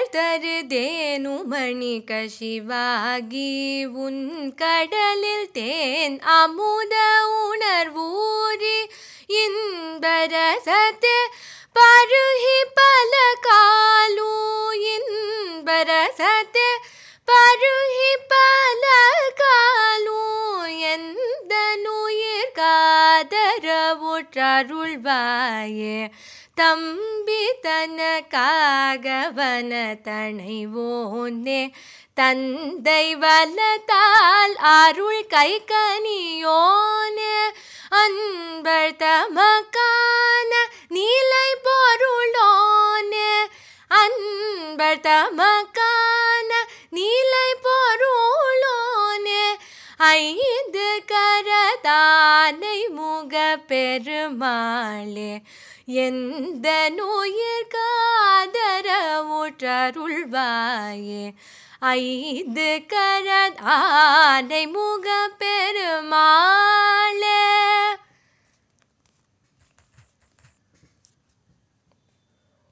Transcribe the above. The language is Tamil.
தருதேனுமணி கசிவாகி உன் கடலில் தேன் அமுத உணர்வூறி இன்பரசத்து பருகி பல காலு இன்பரசத்து பருகி பல காலு எந்த நுயிர் காதரவுற்றருள்வாயே தம்பி தனக்காகவன தனைவோனே தந்தை வலத்தால் அருள் கை கனியோனே அன்பர் தமக்கான நிலை பொருளோனே அன்பர் தமக்கான நிலை பொருளோனே ஐந்து கரதானை முக பெருமாளே எந்த நுயிர் காதரவுற்றருள்வாயே ஐந்து கரதானை முக பெருமாளே